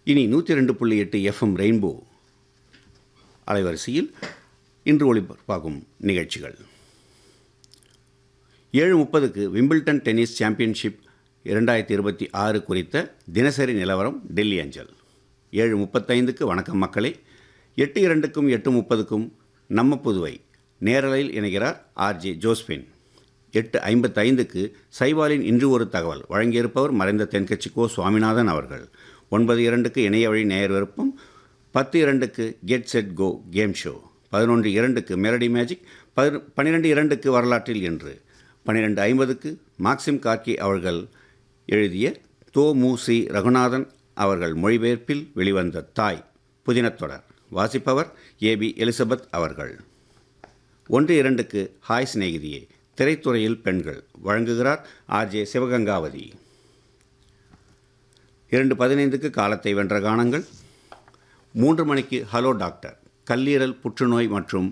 இனி நூற்றி ரெண்டு புள்ளி எட்டு எஃப்எம் ரெயின்போ அலைவரிசையில் இன்று ஒளிபரப்பாகும் நிகழ்ச்சிகள் ஏழு முப்பதுக்கு விம்பிள்டன் டென்னிஸ் சாம்பியன்ஷிப் இரண்டாயிரத்தி இருபத்தி ஆறு குறித்த தினசரி நிலவரம் டெல்லி அஞ்சல் ஏழு முப்பத்தைந்துக்கு வணக்கம் மக்களே எட்டு இரண்டுக்கும் எட்டு முப்பதுக்கும் நம்ம புதுவை நேரலையில் இணைகிறார் ஆர்ஜே ஜோஸ்பின் எட்டு ஐம்பத்தைந்துக்கு சைவாலின் இன்று ஒரு தகவல் வழங்கியிருப்பவர் மறைந்த தென்கட்சி கோ சுவாமிநாதன் அவர்கள் ஒன்பது இரண்டுக்கு இணைய வழி நேயர் விருப்பம் பத்து இரண்டுக்கு get set go game show பதினொன்று இரண்டுக்கு மெலடி மேஜிக் பதி பன்னிரெண்டு இரண்டுக்கு வரலாற்றில் என்று பன்னிரெண்டு ஐம்பதுக்கு மாக்சிம் கார்கி அவர்கள் எழுதிய தோ மு சி ரகுநாதன் அவர்கள் மொழிபெயர்ப்பில் வெளிவந்த தாய் புதினத்தொடர் வாசிப்பவர் ஏபி எலிசபெத் அவர்கள் ஒன்று இரண்டுக்கு ஹாய் சிநேகிதியே திரைத்துறையில் பெண்கள் வழங்குகிறார் ஆர்ஜே சிவகங்காவதி இரண்டு பதினைந்துக்கு காலத்தை வென்ற கானங்கள் மூன்று மணிக்கு ஹலோ டாக்டர் கல்லீரல் புற்றுநோய் மற்றும்